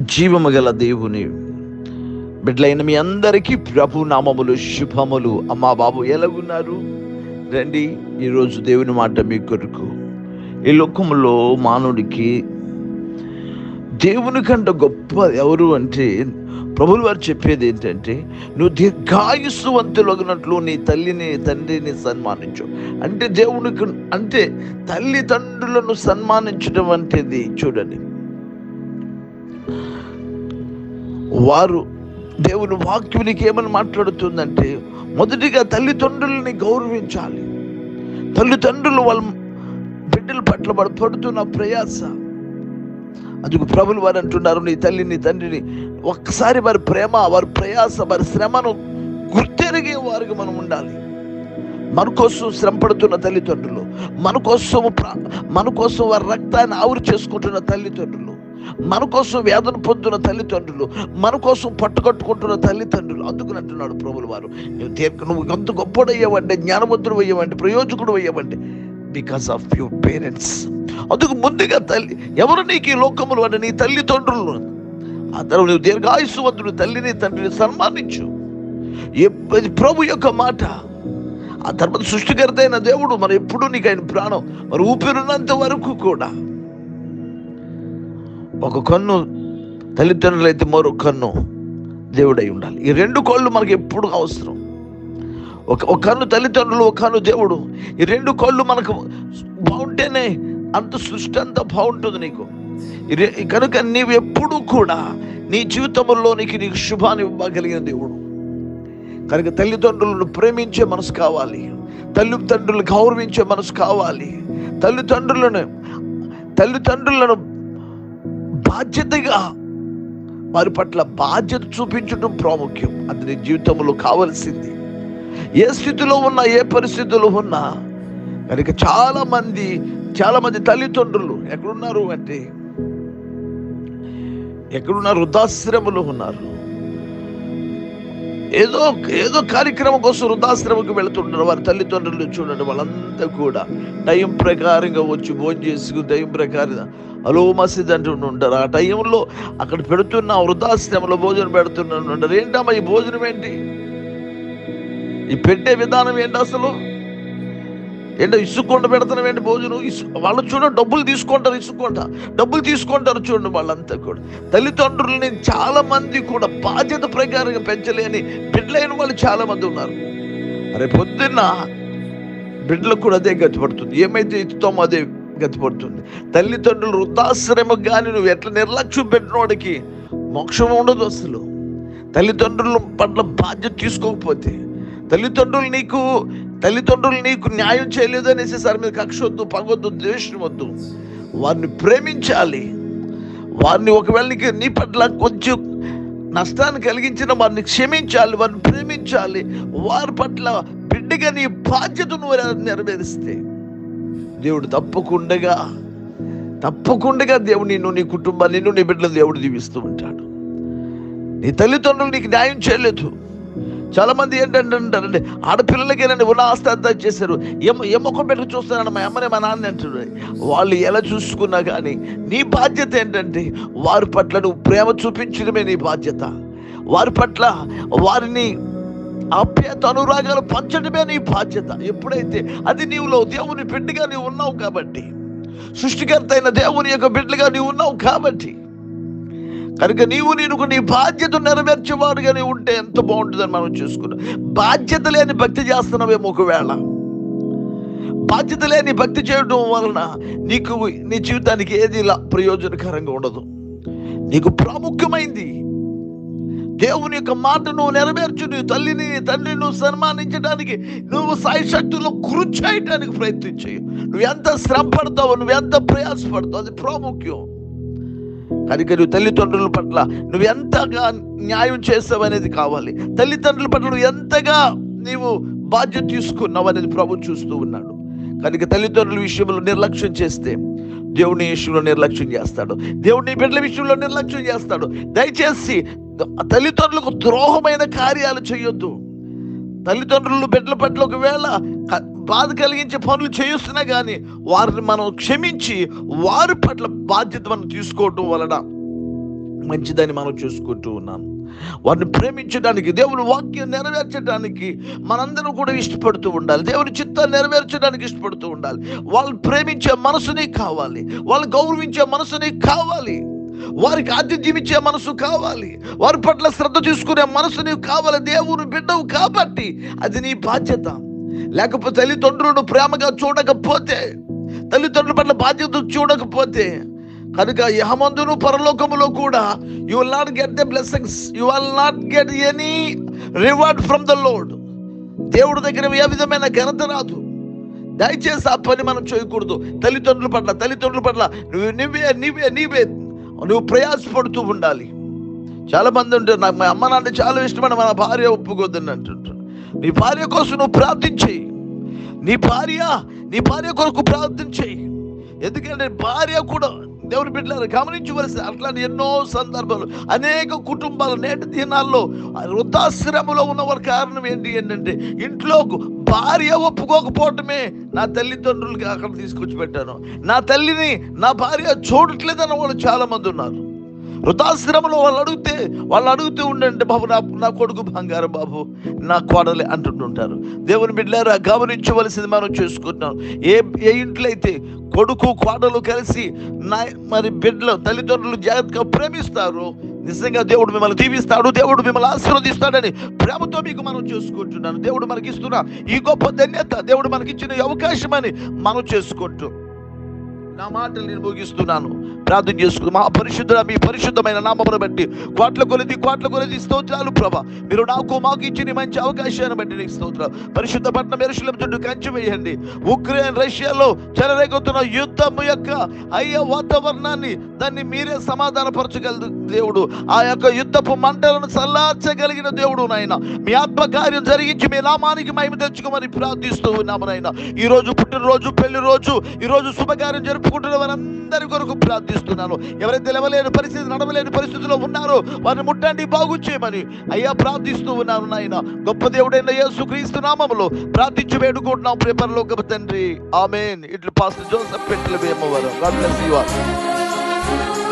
జీవము గల దేవుని బిడ్డలైన మీ అందరికీ ప్రభు నామములు శుభములు అమ్మా బాబు ఎలాగున్నారు రండి ఈరోజు దేవుని మాట మీ కొరకు ఈ లోకములో మానవుడికి దేవుని కంటే గొప్ప ఎవరు అంటే ప్రభులు వారు చెప్పేది ఏంటంటే నువ్వు దీర్ఘాయుస్సువంతులగినట్లు నీ తల్లిని తండ్రిని సన్మానించు అంటే దేవునికి అంటే తల్లిదండ్రులను సన్మానించడం అంటేది చూడండి వారు దేవుని వాక్యునికి ఏమని మాట్లాడుతుందంటే మొదటిగా తల్లిదండ్రులని గౌరవించాలి తల్లిదండ్రులు వాళ్ళ బిడ్డల పట్ల వాడు పడుతున్న ప్రయాస అందుకు ప్రభులు వారు అంటున్నారు నీ తల్లిని తండ్రిని ఒక్కసారి వారి ప్రేమ వారి ప్రయాస వారి శ్రమను గుర్తెరిగే వారికి మనం ఉండాలి మన కోసం శ్రమ పడుతున్న తల్లిదండ్రులు మన కోసం ప్రా- మన కోసం వారి రక్తాన్ని ఆవురు చేసుకుంటున్న తల్లిదండ్రులు మన కోసం వేదన పొందుతున్న తల్లిదండ్రులు మన కోసం పట్టుకట్టుకుంటున్న తల్లిదండ్రులు అందుకని అంటున్నాడు ప్రభులు వారు నువ్వు దీర్ఘ నువ్వు ఎంత గొప్పడయ్యావంటే జ్ఞానవంతుడు అయ్యావంటే ప్రయోజకుడు అయ్యావంటే బికాస్ ఆఫ్ యువర్ పేరెంట్స్ అందుకు ముందుగా తల్లి ఎవరు నీకు ఈ లోకములు అంటే నీ తల్లిదండ్రులు ఆ తర్వాత నువ్వు దీర్ఘాయుస్సువంతుడు తల్లిని తండ్రిని సన్మానించు ఎప్ప- ఇది ప్రభు యొక్క మాట ఆ తర్వాత సృష్టికర్త అయిన దేవుడు మరి ఎప్పుడు నీకు ఆయన ప్రాణం మరి ఊపిరినంత వరకు కూడా ఒక కన్ను తల్లిదండ్రులు అయితే మరో కన్ను దేవుడై ఉండాలి ఈ రెండు కళ్ళు మనకి ఎప్పుడు అవసరం ఒక ఒక కన్ను తల్లిదండ్రులు ఒక కన్ను దేవుడు ఈ రెండు కళ్ళు మనకు బాగుంటేనే అంత సృష్టి అంతా బాగుంటుంది నీకు ఈ రె- కనుక నీవు ఎప్పుడు కూడా నీ జీవితంలో నీకు నీకు శుభాన్ని ఇవ్వగలిగిన దేవుడు కనుక తల్లిదండ్రులను ప్రేమించే మనసు కావాలి తల్లిదండ్రులను గౌరవించే మనసు కావాలి తల్లిదండ్రులను తల్లిదండ్రులను బాధ్యతగా వారి పట్ల బాధ్యత చూపించడం ప్రాముఖ్యం అది నీ జీవితంలో కావలసింది ఏ స్థితిలో ఉన్నా ఏ పరిస్థితిలో ఉన్నా కనుక చాలా మంది చాలా మంది తల్లిదండ్రులు ఎక్కడున్నారు అంటే ఎక్కడున్నారు వృద్ధాశ్రమంలో ఉన్నారు ఏదో ఏదో కార్యక్రమం కోసం వృద్ధాశ్రమంకి వెళుతుంటారు వారి తల్లిదండ్రులు చూడండి వాళ్ళంతా కూడా టైం ప్రకారంగా వచ్చి భోజనం చేసుకుని టైం ప్రకారం అలో మసీద్ అంటూ ఉంటారు ఆ టైంలో అక్కడ పెడుతున్న వృద్ధాశ్రమంలో భోజనం పెడుతున్నారు ఉంటారు ఏంటమ్మా ఈ భోజనం ఏంటి ఈ పెట్టే విధానం ఏంటి అసలు ఏంటో ఇసుక్కుంట పెడుతున్నాం ఏంటి భోజనం ఇసు వాళ్ళు చూడండి డబ్బులు తీసుకుంటారు ఇసుక్కుంట డబ్బులు తీసుకుంటారు చూడండి వాళ్ళంతా కూడా తల్లిదండ్రులని చాలా మంది కూడా బాధ్యత ప్రకారంగా పెంచలేని బిడ్డలైన వాళ్ళు చాలా మంది ఉన్నారు అరే పొద్దున్న బిడ్డలకు కూడా అదే గతిపడుతుంది ఏమైతే ఇస్తామో అదే గతిపడుతుంది తల్లిదండ్రులు వృద్ధాశ్రమం కానీ నువ్వు ఎట్లా నిర్లక్ష్యం పెట్టినోడికి మోక్షం ఉండదు అసలు తల్లిదండ్రుల పట్ల బాధ్యత తీసుకోకపోతే తల్లిదండ్రులు నీకు తల్లిదండ్రులు నీకు న్యాయం చేయలేదు అనేసి సార్ మీద కక్ష వద్దు పగొద్దు ద్వేషం వద్దు వారిని ప్రేమించాలి వారిని ఒకవేళ నీకు నీ పట్ల కొంచెం నష్టాన్ని కలిగించిన వారిని క్షమించాలి వారిని ప్రేమించాలి వారి పట్ల బిడ్డగా నీ బాధ్యతను నెరవేరిస్తే దేవుడు తప్పకుండా తప్పకుండా దేవుడు నిన్ను నీ కుటుంబాన్ని నిన్ను నీ బిడ్డలు దేవుడు దీవిస్తూ ఉంటాడు నీ తల్లిదండ్రులు నీకు న్యాయం చేయలేదు చాలా మంది ఏంటంటే అంటారండి ఆడపిల్లలకేనండి ఉన్న ఆస్తి అంతా చేశారు ఏం ఏ ముఖం పెట్టి చూస్తారని మా అమ్మనే మా నాన్న అంటున్నారు వాళ్ళు ఎలా చూసుకున్నా కానీ నీ బాధ్యత ఏంటంటే వారి పట్ల నువ్వు ప్రేమ చూపించడమే నీ బాధ్యత వారి పట్ల వారిని ఆప్యాయత అనురాగాలు పంచడమే నీ బాధ్యత ఎప్పుడైతే అది నీవులో దేవుని బిడ్డగా నీవు ఉన్నావు కాబట్టి సృష్టికర్త అయిన దేవుని యొక్క బిడ్డగా నీవు ఉన్నావు కాబట్టి కనుక నీవు నేను నీ బాధ్యత నెరవేర్చేవాడుగా నీవు ఉంటే ఎంత బాగుంటుందని మనం చూసుకున్నాం బాధ్యత లేని భక్తి చేస్తున్నావేమో ఒకవేళ బాధ్యత లేని భక్తి చేయడం వలన నీకు నీ జీవితానికి ఏది లా- ప్రయోజనకరంగా ఉండదు నీకు ప్రాముఖ్యమైంది దేవుని యొక్క మాట నువ్వు నెరవేర్చు నీ తల్లిని నీ తండ్రిని నువ్వు సన్మానించడానికి నువ్వు సాయి శక్తుల్లో కృషి చేయడానికి ప్రయత్నించాయి నువ్వు ఎంత శ్రమ పడతావు నువ్వు ఎంత ప్రయాసపడతావు అది ప్రాముఖ్యం కనుక నువ్వు తల్లిదండ్రుల పట్ల నువ్వు ఎంతగా న్యాయం చేస్తావు అనేది కావాలి తల్లిదండ్రుల పట్ల నువ్వు ఎంతగా నీవు బాధ్యత తీసుకున్నావు అనేది ప్రభు చూస్తూ ఉన్నాడు కనుక తల్లిదండ్రుల విషయంలో నిర్లక్ష్యం చేస్తే దేవుని విషయంలో నిర్లక్ష్యం చేస్తాడు దేవుని బిడ్డల విషయంలో నిర్లక్ష్యం చేస్తాడు దయచేసి తల్లిదండ్రులకు ద్రోహమైన కార్యాలు చేయొద్దు తల్లిదండ్రులు బిడ్డల పట్ల ఒకవేళ క- బాధ కలిగించే పనులు చేస్తున్నా కానీ వారిని మనం క్షమించి వారి పట్ల బాధ్యత మనం తీసుకోవటం వలన మంచిదని మనం చూసుకుంటూ ఉన్నాం వారిని ప్రేమించడానికి దేవుని వాక్యం నెరవేర్చడానికి మనందరం కూడా ఇష్టపడుతూ ఉండాలి దేవుని చిత్తాన్ని నెరవేర్చడానికి ఇష్టపడుతూ ఉండాలి వాళ్ళు ప్రేమించే మనసుని కావాలి వాళ్ళు గౌరవించే మనసుని కావాలి వారికి ఆతిథ్యం ఇచ్చే మనసు కావాలి వారి పట్ల శ్రద్ధ తీసుకునే మనసు నీవు కావాలి దేవుని బిడ్డవు కాబట్టి అది నీ బాధ్యత లేకపోతే తల్లిదండ్రులను ప్రేమగా చూడకపోతే తల్లిదండ్రుల పట్ల బాధ్యత చూడకపోతే కనుక యహమందును పరలోకములో కూడా you will not get the blessings you will not get any reward from the lord దేవుడి దగ్గర ఏ విధమైన ఘనత రాదు దయచేసి ఆ పని మనం చేయకూడదు తల్లిదండ్రుల పట్ల తల్లిదండ్రుల పట్ల నువ్వు నువ్వే నీవే నీవే నువ్వు ప్రయాసపడుతూ ఉండాలి చాలా మంది ఉంటారు నాకు మా అమ్మ నాన్న చాలా ఇష్టమైన మన భార్య ఒప్పుకోద్దని అంటుంటారు నీ భార్య కోసం నువ్వు ప్రార్థించేయి నీ భార్య నీ భార్య కొరకు ప్రార్థించేయి ఎందుకంటే భార్య కూడా దేవుని బిడ్డలు గమనించవలసి అట్లాంటి ఎన్నో సందర్భాలు అనేక కుటుంబాలు నేటి దినాల్లో వృద్ధాశ్రమంలో ఉన్న వారి కారణం ఏంటి ఏంటంటే ఇంట్లో భార్య ఒప్పుకోకపోవటమే నా తల్లిదండ్రులకి అక్కడ తీసుకొచ్చి పెట్టాను నా తల్లిని నా భార్య చూడట్లేదన్న వాళ్ళు చాలా మంది ఉన్నారు వృద్ధాశ్రమంలో వాళ్ళు అడిగితే వాళ్ళు అడుగుతూ ఉండండి బాబు నా నా కొడుకు బంగారం బాబు నా కోడలే అంటుంటుంటారు దేవుని బిడ్డలారా గమనించవలసింది మనం చూసుకుంటున్నాం ఏ ఏ ఇంట్లో అయితే కొడుకు కోడలు కలిసి నా మరి బిడ్డలు తల్లిదండ్రులు జాగ్రత్తగా ప్రేమిస్తారు నిజంగా దేవుడు మిమ్మల్ని దీవిస్తాడు దేవుడు మిమ్మల్ని ఆశీర్వదిస్తాడని ప్రేమతో మీకు మనం చూసుకుంటున్నాను దేవుడు మనకి ఇస్తున్న ఈ గొప్ప ధన్యత దేవుడు మనకి ఇచ్చిన ఈ అవకాశం అని మనం చేసుకుంటూ నా మాటలు నేను ముగిస్తున్నాను ప్రార్థన చేసుకుని మా పరిశుద్ధ మీ పరిశుద్ధమైన నామమును బట్టి కోట్ల కొలది కోట్ల కొలది స్తోత్రాలు ప్రభా మీరు నాకు మాకు ఇచ్చిన ఈ మంచి అవకాశాన్ని బట్టి నీకు స్తోత్రాలు పరిశుద్ధ పట్నం ఎరుశలం చుట్టూ కంచి వేయండి ఉక్రెయిన్ రష్యాలో చెలరేగుతున్న యుద్ధం యొక్క అయ్యే వాతావరణాన్ని దాన్ని మీరే సమాధానపరచగలదు దేవుడు ఆ యొక్క యుద్ధపు మంటలను చల్లార్చగలిగిన దేవుడు నాయన మీ ఆత్మకార్యం జరిగించి మీ నామానికి మహిమ తెచ్చుకోమని ప్రార్థిస్తూ ఉన్నాము నాయన ఈ రోజు పుట్టినరోజు పెళ్లి రోజు ఈ రోజు శుభకార్యం జరుపుకుంటున్న వారందరి కొరకు ప్రార్థిస్తున్నాను ఎవరైతే లేవలేని పరిస్థితి నడవలేని పరిస్థితిలో ఉన్నారో వారిని ముట్టండి బాగు చేయమని అయ్యా ప్రార్థిస్తూ ఉన్నాను నాయన గొప్ప దేవుడైన యేసు క్రీస్తు నామములో ప్రార్థించి వేడుకుంటున్నాం ప్రేపర్లో గొప్ప తండ్రి ఆమెన్ ఇట్లు pastor Joseph Pettila Vemavaram God bless you all